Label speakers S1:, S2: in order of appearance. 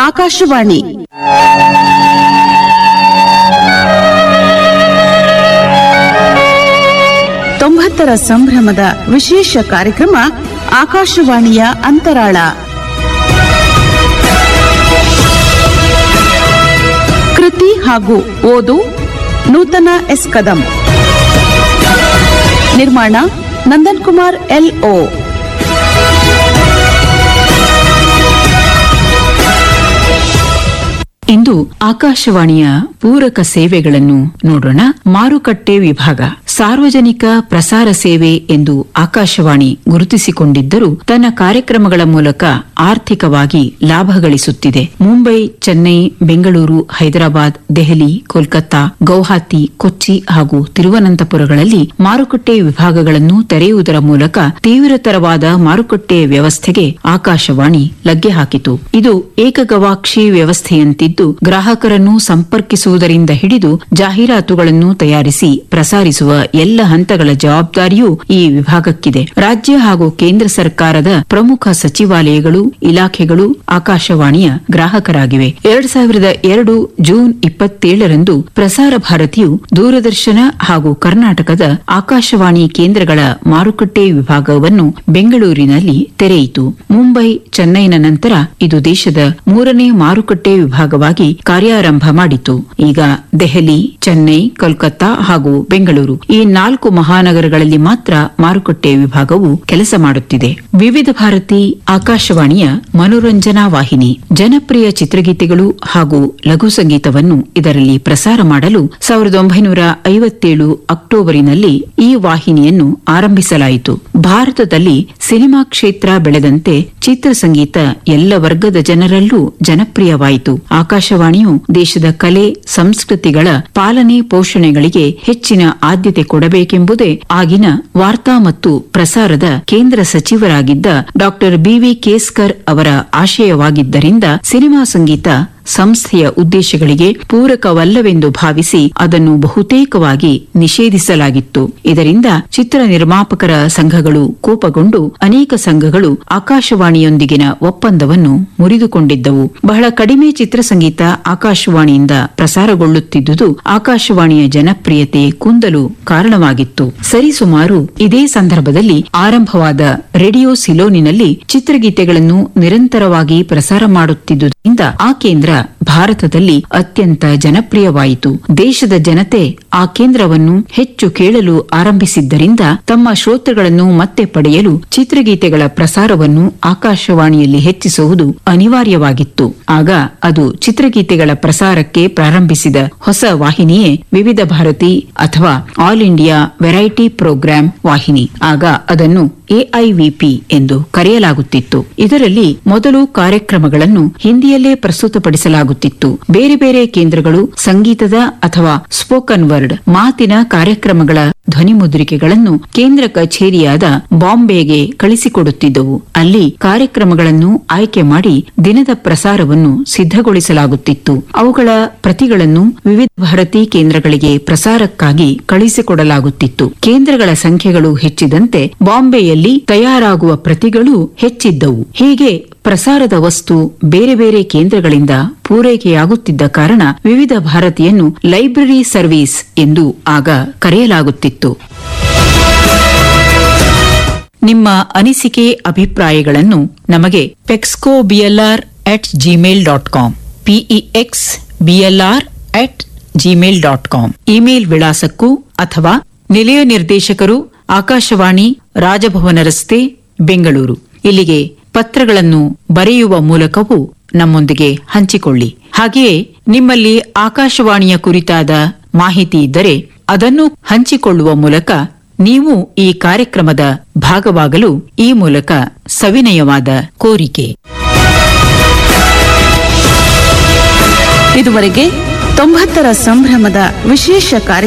S1: ಆಕಾಶವಾಣಿ ತೊಂಬತ್ತರ ಸಂಭ್ರಮದ ವಿಶೇಷ ಕಾರ್ಯಕ್ರಮ ಆಕಾಶವಾಣಿಯ ಅಂತರಾಳ ಕೃತಿ ಹಾಗೂ ಓದು ನೂತನ ಎಸ್ ಕದಂ ನಿರ್ಮಾಣ ನಂದನ್ ಕುಮಾರ್ ಎಲ್ ಓ
S2: ಇಂದು ಆಕಾಶವಾಣಿಯ ಪೂರಕ ಸೇವೆಗಳನ್ನು ನೋಡೋಣ ಮಾರುಕಟ್ಟೆ ವಿಭಾಗ ಸಾರ್ವಜನಿಕ ಪ್ರಸಾರ ಸೇವೆ ಎಂದು ಆಕಾಶವಾಣಿ ಗುರುತಿಸಿಕೊಂಡಿದ್ದರೂ ತನ್ನ ಕಾರ್ಯಕ್ರಮಗಳ ಮೂಲಕ ಆರ್ಥಿಕವಾಗಿ ಲಾಭ ಗಳಿಸುತ್ತಿದೆ ಮುಂಬೈ ಚೆನ್ನೈ ಬೆಂಗಳೂರು ಹೈದರಾಬಾದ್ ದೆಹಲಿ ಕೋಲ್ಕತ್ತಾ ಗೌಹಾತಿ ಕೊಚ್ಚಿ ಹಾಗೂ ತಿರುವನಂತಪುರಗಳಲ್ಲಿ ಮಾರುಕಟ್ಟೆ ವಿಭಾಗಗಳನ್ನು ತೆರೆಯುವುದರ ಮೂಲಕ ತೀವ್ರತರವಾದ ಮಾರುಕಟ್ಟೆ ವ್ಯವಸ್ಥೆಗೆ ಆಕಾಶವಾಣಿ ಲಗ್ಗೆ ಹಾಕಿತು ಇದು ಏಕಗವಾಕ್ಷಿ ವ್ಯವಸ್ಥೆಯಂತಿದ್ದು ಗ್ರಾಹಕರನ್ನು ಸಂಪರ್ಕಿಸುವುದರಿಂದ ಹಿಡಿದು ಜಾಹೀರಾತುಗಳನ್ನು ತಯಾರಿಸಿ ಪ್ರಸಾರಿಸುವ ಎಲ್ಲ ಹಂತಗಳ ಜವಾಬ್ದಾರಿಯೂ ಈ ವಿಭಾಗಕ್ಕಿದೆ ರಾಜ್ಯ ಹಾಗೂ ಕೇಂದ್ರ ಸರ್ಕಾರದ ಪ್ರಮುಖ ಸಚಿವಾಲಯಗಳು ಇಲಾಖೆಗಳು ಆಕಾಶವಾಣಿಯ ಗ್ರಾಹಕರಾಗಿವೆ ಎರಡ್ ಸಾವಿರದ ಎರಡು ಜೂನ್ ಇಪ್ಪತ್ತೇಳರಂದು ಪ್ರಸಾರ ಭಾರತಿಯು ದೂರದರ್ಶನ ಹಾಗೂ ಕರ್ನಾಟಕದ ಆಕಾಶವಾಣಿ ಕೇಂದ್ರಗಳ ಮಾರುಕಟ್ಟೆ ವಿಭಾಗವನ್ನು ಬೆಂಗಳೂರಿನಲ್ಲಿ ತೆರೆಯಿತು ಮುಂಬೈ ಚೆನ್ನೈನ ನಂತರ ಇದು ದೇಶದ ಮೂರನೇ ಮಾರುಕಟ್ಟೆ ವಿಭಾಗವಾಗಿ ಕಾರ್ಯಾರಂಭ ಮಾಡಿತು ಈಗ ದೆಹಲಿ ಚೆನ್ನೈ ಕೋಲ್ಕತ್ತಾ ಹಾಗೂ ಬೆಂಗಳೂರು ಈ ನಾಲ್ಕು ಮಹಾನಗರಗಳಲ್ಲಿ ಮಾತ್ರ ಮಾರುಕಟ್ಟೆ ವಿಭಾಗವು ಕೆಲಸ ಮಾಡುತ್ತಿದೆ ವಿವಿಧ ಭಾರತಿ ಆಕಾಶವಾಣಿಯ ಮನೋರಂಜನಾ ವಾಹಿನಿ ಜನಪ್ರಿಯ ಚಿತ್ರಗೀತೆಗಳು ಹಾಗೂ ಲಘು ಸಂಗೀತವನ್ನು ಇದರಲ್ಲಿ ಪ್ರಸಾರ ಮಾಡಲು ಸಾವಿರದ ಒಂಬೈನೂರ ಐವತ್ತೇಳು ಅಕ್ಟೋಬರಿನಲ್ಲಿ ಈ ವಾಹಿನಿಯನ್ನು ಆರಂಭಿಸಲಾಯಿತು ಭಾರತದಲ್ಲಿ ಸಿನಿಮಾ ಕ್ಷೇತ್ರ ಬೆಳೆದಂತೆ ಚಿತ್ರಸಂಗೀತ ಎಲ್ಲ ವರ್ಗದ ಜನರಲ್ಲೂ ಜನಪ್ರಿಯವಾಯಿತು ಆಕಾಶವಾಣಿಯು ದೇಶದ ಕಲೆ ಸಂಸ್ಕೃತಿಗಳ ಪಾಲನೆ ಪೋಷಣೆಗಳಿಗೆ ಹೆಚ್ಚಿನ ಆದ್ಯತೆ ಕೊಡಬೇಕೆಂಬುದೇ ಆಗಿನ ವಾರ್ತಾ ಮತ್ತು ಪ್ರಸಾರದ ಕೇಂದ್ರ ಸಚಿವರಾಗಿದ್ದ ಡಾ ಬಿವಿ ಕೇಸ್ಕರ್ ಅವರ ಆಶಯವಾಗಿದ್ದರಿಂದ ಸಿನಿಮಾ ಸಂಗೀತ ಸಂಸ್ಥೆಯ ಉದ್ದೇಶಗಳಿಗೆ ಪೂರಕವಲ್ಲವೆಂದು ಭಾವಿಸಿ ಅದನ್ನು ಬಹುತೇಕವಾಗಿ ನಿಷೇಧಿಸಲಾಗಿತ್ತು ಇದರಿಂದ ಚಿತ್ರ ನಿರ್ಮಾಪಕರ ಸಂಘಗಳು ಕೋಪಗೊಂಡು ಅನೇಕ ಸಂಘಗಳು ಆಕಾಶವಾಣಿಯೊಂದಿಗಿನ ಒಪ್ಪಂದವನ್ನು ಮುರಿದುಕೊಂಡಿದ್ದವು ಬಹಳ ಕಡಿಮೆ ಚಿತ್ರಸಂಗೀತ ಆಕಾಶವಾಣಿಯಿಂದ ಪ್ರಸಾರಗೊಳ್ಳುತ್ತಿದ್ದುದು ಆಕಾಶವಾಣಿಯ ಜನಪ್ರಿಯತೆ ಕುಂದಲು ಕಾರಣವಾಗಿತ್ತು ಸರಿಸುಮಾರು ಇದೇ ಸಂದರ್ಭದಲ್ಲಿ ಆರಂಭವಾದ ರೇಡಿಯೋ ಸಿಲೋನಿನಲ್ಲಿ ಚಿತ್ರಗೀತೆಗಳನ್ನು ನಿರಂತರವಾಗಿ ಪ್ರಸಾರ ಮಾಡುತ್ತಿದ್ದುದರಿಂದ ಆ ಕೇಂದ್ರ ಭಾರತದಲ್ಲಿ ಅತ್ಯಂತ ಜನಪ್ರಿಯವಾಯಿತು ದೇಶದ ಜನತೆ ಆ ಕೇಂದ್ರವನ್ನು ಹೆಚ್ಚು ಕೇಳಲು ಆರಂಭಿಸಿದ್ದರಿಂದ ತಮ್ಮ ಶ್ರೋತೃಗಳನ್ನು ಮತ್ತೆ ಪಡೆಯಲು ಚಿತ್ರಗೀತೆಗಳ ಪ್ರಸಾರವನ್ನು ಆಕಾಶವಾಣಿಯಲ್ಲಿ ಹೆಚ್ಚಿಸುವುದು ಅನಿವಾರ್ಯವಾಗಿತ್ತು ಆಗ ಅದು ಚಿತ್ರಗೀತೆಗಳ ಪ್ರಸಾರಕ್ಕೆ ಪ್ರಾರಂಭಿಸಿದ ಹೊಸ ವಾಹಿನಿಯೇ ವಿವಿಧ ಭಾರತಿ ಅಥವಾ ಆಲ್ ಇಂಡಿಯಾ ವೆರೈಟಿ ಪ್ರೋಗ್ರಾಂ ವಾಹಿನಿ ಆಗ ಅದನ್ನು ಎಐವಿಪಿ ಎಂದು ಕರೆಯಲಾಗುತ್ತಿತ್ತು ಇದರಲ್ಲಿ ಮೊದಲು ಕಾರ್ಯಕ್ರಮಗಳನ್ನು ಹಿಂದಿಯಲ್ಲೇ ಪ್ರಸ್ತುತಪಡಿಸಲಾಗುತ್ತಿತ್ತು ಬೇರೆ ಬೇರೆ ಕೇಂದ್ರಗಳು ಸಂಗೀತದ ಅಥವಾ ಸ್ಪೋಕನ್ ವರ್ಡ್ ಮಾತಿನ ಕಾರ್ಯಕ್ರಮಗಳ ಧ್ವನಿಮುದ್ರಿಕೆಗಳನ್ನು ಕೇಂದ್ರ ಕಚೇರಿಯಾದ ಬಾಂಬೆಗೆ ಕಳಿಸಿಕೊಡುತ್ತಿದ್ದವು ಅಲ್ಲಿ ಕಾರ್ಯಕ್ರಮಗಳನ್ನು ಆಯ್ಕೆ ಮಾಡಿ ದಿನದ ಪ್ರಸಾರವನ್ನು ಸಿದ್ಧಗೊಳಿಸಲಾಗುತ್ತಿತ್ತು ಅವುಗಳ ಪ್ರತಿಗಳನ್ನು ವಿವಿಧ ಭಾರತಿ ಕೇಂದ್ರಗಳಿಗೆ ಪ್ರಸಾರಕ್ಕಾಗಿ ಕಳಿಸಿಕೊಡಲಾಗುತ್ತಿತ್ತು ಕೇಂದ್ರಗಳ ಸಂಖ್ಯೆಗಳು ಹೆಚ್ಚಿದಂತೆ ಬಾಂಬೆಯಲ್ಲಿ ತಯಾರಾಗುವ ಪ್ರತಿಗಳು ಹೆಚ್ಚಿದ್ದವು ಹೀಗೆ ಪ್ರಸಾರದ ವಸ್ತು ಬೇರೆ ಬೇರೆ ಕೇಂದ್ರಗಳಿಂದ ಪೂರೈಕೆಯಾಗುತ್ತಿದ್ದ ಕಾರಣ ವಿವಿಧ ಭಾರತಿಯನ್ನು ಲೈಬ್ರರಿ ಸರ್ವಿಸ್ ಎಂದು ಆಗ ಕರೆಯಲಾಗುತ್ತಿತ್ತು ನಿಮ್ಮ ಅನಿಸಿಕೆ ಅಭಿಪ್ರಾಯಗಳನ್ನು ನಮಗೆ ಪೆಕ್ಸ್ಕೋ BLR at Gmail dot com P E X BLR at Gmail dot com email ವಿಳಾಸಕ್ಕೂ ಅಥವಾ ನಿಲಯ ನಿರ್ದೇಶಕರು ಆಕಾಶವಾಣಿ ರಾಜಭವನ ರಸ್ತೆ ಬೆಂಗಳೂರು ಇಲ್ಲಿಗೆ ಪತ್ರಗಳನ್ನು ಬರೆಯುವ ಮೂಲಕವೂ ನಮ್ಮೊಂದಿಗೆ ಹಂಚಿಕೊಳ್ಳಿ ಹಾಗೆಯೇ ನಿಮ್ಮಲ್ಲಿ ಆಕಾಶವಾಣಿಯ ಕುರಿತಾದ ಮಾಹಿತಿ ಇದ್ದರೆ ಅದನ್ನು ಹಂಚಿಕೊಳ್ಳುವ ಮೂಲಕ ನೀವು ಈ ಕಾರ್ಯಕ್ರಮದ ಭಾಗವಾಗಲು ಈ ಮೂಲಕ ಸವಿನಯವಾದ ಕೋರಿಕೆ
S1: ಇದುವರೆಗೆ ತೊಂಬತ್ತರ ಸಂಭ್ರಮದ ವಿಶೇಷ ಕಾರ್ಯಕ್ರಮ